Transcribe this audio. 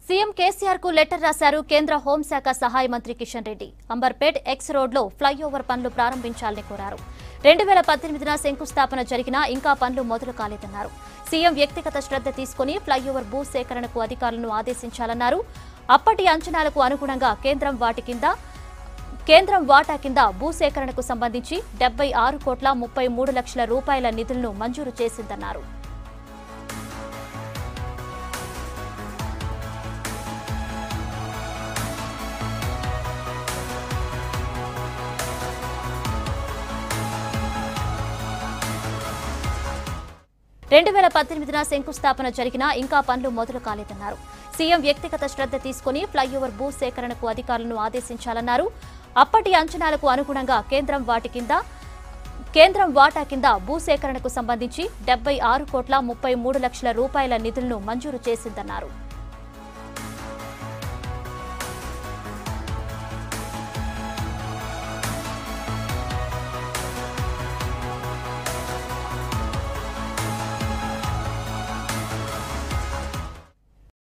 CM KCR కు letter రాశారు కేంద్ర హోంశాఖ సహాయ మంత్రి కిషన్ రెడ్డి అంబర్పేట్ ఎక్స్ రోడ్లో ఫ్లైఓవర్ పనులు ప్రారంభించాలని కోరారు రెండు వేల పద్దెనిమిదిన శంకుస్థాపన జరిగినా ఇంకా పనులు మొదలు కాలేదన్నారు సీఎం వ్యక్తిగత శ్రద్ధ తీసుకుని ఫ్లైఓవర్ భూ సేకరణకు అధికారులను ఆదేశించాలన్నారు అప్పటి అంచనాలకు అనుగుణంగా కేంద్రం వాటి కింద కేంద్రం వాటా కింద భూసేకరణకు సంబంధించి డెబ్బై ఆరు కోట్ల ముప్పై మూడు లక్షల రూపాయల నిధులను మంజూరు చేసిందన్నారు రెండు వేల పద్దెనిమిదిన శంకుస్థాపన జరిగినా ఇంకా పనులు మొదలు కాలేదన్నారు సీఎం వ్యక్తిగత శ్రద్ధ తీసుకుని ఫ్లైఓవర్ భూ సేకరణకు అధికారులను ఆదేశించాలన్నారు అప్పటి అంచనాలకు అనుగుణంగా కేంద్రం వాటి కింద కేంద్రం వాటా కింద భూసేకరణకు సంబంధించి డెబ్బై ఆరు కోట్ల ముప్పై మూడు లక్షల రూపాయల నిధులను మంజూరు చేసిందన్నారు